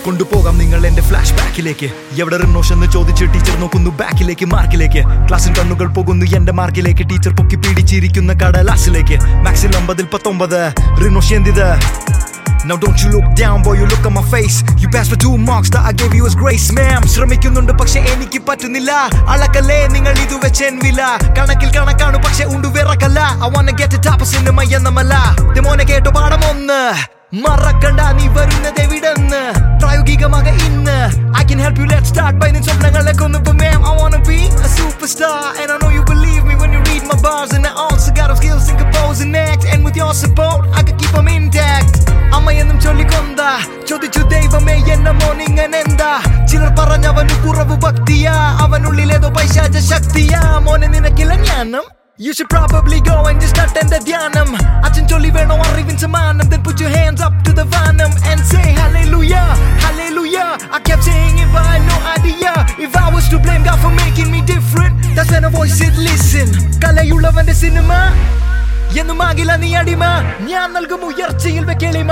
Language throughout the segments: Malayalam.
കൊണ്ടുപോകാം നിങ്ങൾ എന്റെ ഫ്ലാഷ് ബാക്കിലേക്ക് എവിടെ റിനോഷ് എന്ന് ചോദിച്ച് ടീച്ചർ നോക്കുന്നു ബാക്കിലേക്ക് മാർക്കിലേക്ക് ക്ലാസ്സിൽ കണ്ണുകൾ പോകുന്നു എന്റെ മാർക്കിലേക്ക് ടീച്ചർ പൊക്കി പിടിച്ചിരിക്കുന്ന കടലാസിലേക്ക് മാക്സിൽ അമ്പതിൽ പത്തൊമ്പത് Rinosh എന്തിത് Now don't you look down boy you look at my face You passed for two marks that I gave you as grace ma'am ശ്രമിക്കുന്നുണ്ട് പക്ഷെ എനിക്ക് പറ്റുന്നില്ല അളക്കല്ലേ നിങ്ങൾ ഇത് വെച്ചെൻ വില കണക്കിൽ കണക്കാണ് പക്ഷെ ഉണ്ട് വിറക്കല്ല I wanna get to top cinema എന്നമല്ല മോനെ കേട്ടോ പാഠം ഒന്ന് മറക്കണ്ട നീ വരുന്നത് എവിടെന്ന് പ്രായോഗികമാക ഇന്ന് I can help you let's start by നിൻ സ്വപ്നങ്ങളെ കൊന്നപ്പോ ma'am I wanna be a superstar and I know you believe me when you read my bars and I also got the skills in compose and act and with your support I can keep them intact അമ്മയെന്നും ചൊല്ലിക്കൊന്ത ചോദിച്ചു ദൈവമേ എന്ന മോനിങ്ങൻ എന്താ ചിലർ പറഞ്ഞവന് കുറവ് ഭക്തിയാ അവനുള്ളിലേതോ പൈശാച ശക്തിയാ മോനെ നിനക്കില്ല ജ്ഞാനം You should probably go and just attend the ധ്യാനം അച്ഛൻ ചൊല്ലി വേണോ അറിവിൻ സമാനം Then put your hands up to the vanam and say hallelujah hallelujah I kept saying if I had no idea If I was to blame God for making me different That's when a voice said listen കലയുള്ളവന്റെ സിനിമ എന്നുമാകില്ല നീ അടിമ ഞാൻ നൽകും ഉയർച്ചയിൽ വെക്കെളിമ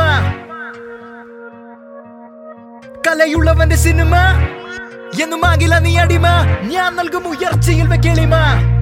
കലയുള്ളവന്റെ സിനിമ എന്നുമാകില്ല നീ അടിമ ഞാൻ നൽകും ഉയർച്ചയിൽ വെക്കെളിമ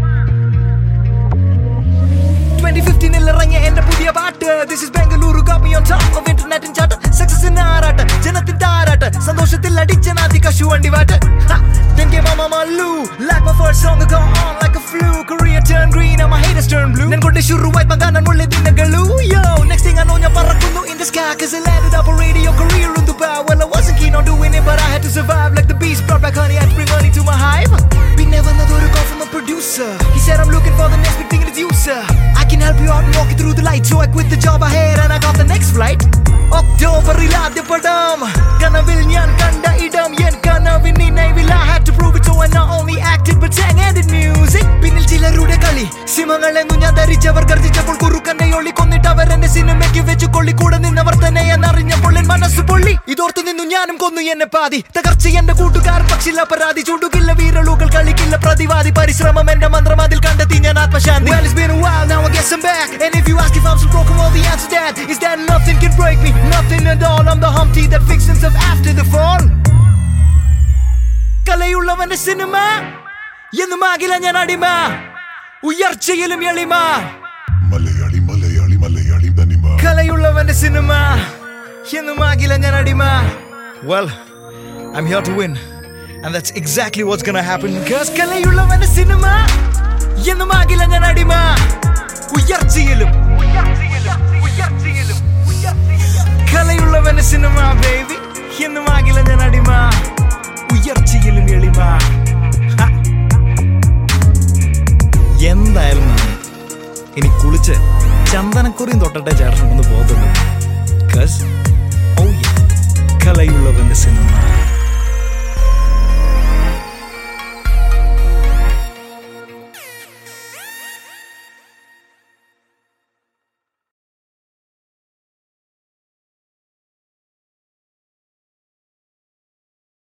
2015 ൽ ഇറങ്ങിയ എന്റെ പുതിയ പാട്ട് this is Bengaluru got me on top of internet in chart success ആറാട്ട് ജനത്തിൻ താരാട്ട് സന്തോഷത്തിൽ അടിച്ച നാത്തി കശു വണ്ടി വാട്ട് Ha! Then came my mama Lou Like my first song go on like a flu Korea turn green and my haters turn blue ഞാൻ കൊണ്ട് ശുരുവായി പങ്കാനൻ മുള്ളി ദിനകളു Yo, next thing I know ഞാൻ പറക്കുന്നു in the sky Cause I landed up a radio career in Dubai Well I wasn't keen on doing it but I had to survive Like the beast brought back honey I had to bring money to my hive പിന്നെ വന്നതൊരു call from a producer He said I'm looking for the next big thing in the user I can help you out and walk you through the light So I quit the job I had and I got the next flight ഒക്ടോബറിൽ ആദ്യ പടം കനവിൽ ഞാൻ കണ്ട ഇടം എൻ കനവിൻ നിனைവിൽ I had to prove it so I not only acted but sang and did music പിന്നിൽ ചിലരുടെ കളി സിമങ്ങളെന്നു ഞാൻ ധരിച്ചവർ ഗർജിച്ചപ്പോൾ കുറുക്കന്റെ ഒളി കൊന്നിട്ട് അവർ എന്റെ സിനിമയ്ക്ക് വെച്ച് കൊള്ളി കൂടെ നിന്നവർ തന്നെ എന്നറിഞ്ഞപ്പോൾ എൻ മനസ്സ് പൊള്ളി ഇതോർത്ത് നിന്നു ഞാനും കൊന്നു എന്നെ പാതി തകർച്ച എന്റെ കൂട്ടുകാരൻ പക്ഷില്ല പരാതി ചൂടുകില്ല വീരളുകൾ കളിക്കില്ല പ്രതിവാദി പരിശ്രമം എന്റെ മന്ത്രം അതിൽ കണ്ടെത്തി ഞാൻ ആത്മശാന്തി Well, it's been a while, now I guess I'm back And if you ask if I'm still broken, well the answer's that Is that nothing can break me, nothing at all I'm the Humpty that fixed himself after the fall കലയുള്ളവന്റെ സിനിമ എന്നുമാകില്ല ഞാൻ അടിമ ഉയർച്ചയിലും എളിമ മലയാളി മലയാളി മലയാളി തനിമ കലയുള്ളവന്റെ സിനിമ എന്നുമാകില്ല ഞാൻ അടിമ Well, I'm here to win And that's exactly what's gonna happen Cause കലയുള്ളവന്റെ സിനിമ എന്നുമാകില്ല ഞാൻ അടിമ ഉയർച്ചയിലും കലയുള്ളവന്റെ സിനിമ ബേബി എന്നുമാകില്ല ഞാൻ അടിമ ഉയർച്ചയിലും എളിമ ഹ. എന്തായാലും നന്ദി ഇനി കുളിച്ച് ചന്ദനക്കുറിയും തൊട്ടട്ടെ ചേട്ടൻ ഒന്ന് പോകത്തുള്ളൂ കസ് ഓ കലയുള്ളവന്റെ സിനിമ